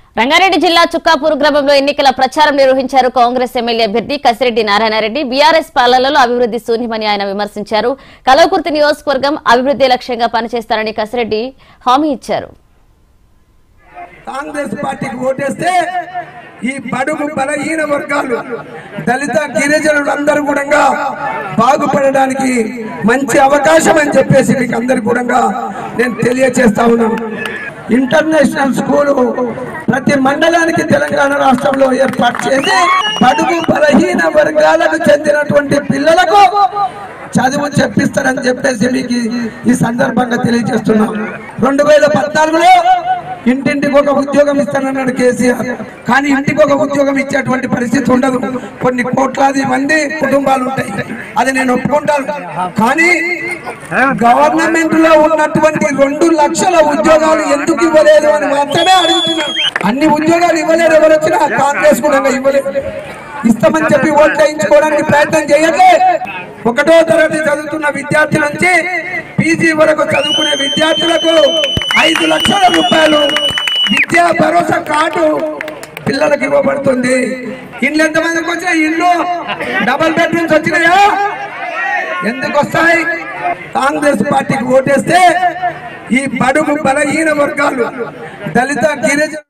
రంగారెడ్డి జిల్లా చుక్కాపూర్ గ్రామంలో ఎన్నికల ప్రచారం నిర్వహించారు కాంగ్రెస్ ఎమ్మెల్యే అభ్యర్థి కసిరెడ్డి నారాయణరెడ్డి బీఆర్ఎస్ పాలనలో అభివృద్ధి శూన్యమని ఆయన విమర్శించారు కలవకుర్తి నియోజకవర్గం అభివృద్ధి లక్ష్యంగా పనిచేస్తారని కసిరెడ్డి హామీ ఇచ్చారు కాంగ్రెస్ పార్టీకి ఓటేస్తే ఈ బడుగు బలహీన వర్గాలు దళిత గిరిజనులు అందరూ కూడా బాగుపడడానికి మంచి అవకాశం అని చెప్పేసి మీకు అందరు కూడా నేను తెలియచేస్తా ఉన్నాను ఇంటర్నేషనల్ స్కూలు ప్రతి మండలానికి తెలంగాణ రాష్ట్రంలో ఏర్పాటు చేసి బడుగు బలహీన వర్గాలకు చెందినటువంటి పిల్లలకు చదువు చెప్పిస్తారని చెప్పేసి మీకు ఈ- ఈ సందర్భంగా తెలియజేస్తున్నాం రెండు వేల పద్నాలుగులో ఇంటింటికి ఒక ఉద్యోగం ఇస్తానన్నాడు కేసీఆర్ కానీ ఇంటికి ఒక ఉద్యోగం ఇచ్చేటువంటి పరిస్థితి ఉండదు కొన్ని కోట్లాది మంది కుటుంబాలు ఉంటాయి అది నేను ఒప్పుకుంటాను కానీ గవర్నమెంట్ లో ఉన్నటువంటి రెండు లక్షల ఉద్యోగాలు ఎందుకు ఇవ్వలేదు అని మాత్రమే అడుగుతున్నాను అన్ని ఉద్యోగాలు ఇవ్వలేదు ఎవరు వచ్చినా కాంగ్రెస్ కూడా ఇవ్వలేదు ఇస్తామని చెప్పి ఓట్లు వేయించుకోవడానికి ప్రయత్నం చేయట్లే ఒకటో తరగతి చదువుతున్న విద్యార్థి నుంచి పీజీ వరకు చదువుకునే విద్యార్థులకు ఐదు లక్షల రూపాయలు విద్యా భరోసా కార్డు పిల్లలకు ఇవ్వబడుతుంది ఇండ్లు ఎంతమందికి వచ్చిన ఇల్లు డబల్ బెడ్రూమ్స్ వచ్చినాయా ఎందుకు వస్తాయి కాంగ్రెస్ పార్టీకి ఓటేస్తే ఈ బడుగు బలహీన వర్గాలు దళిత గిరిజన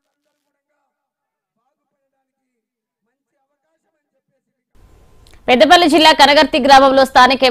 పెద్దపల్లి జిల్లా కనగర్తి గ్రామంలో స్థానిక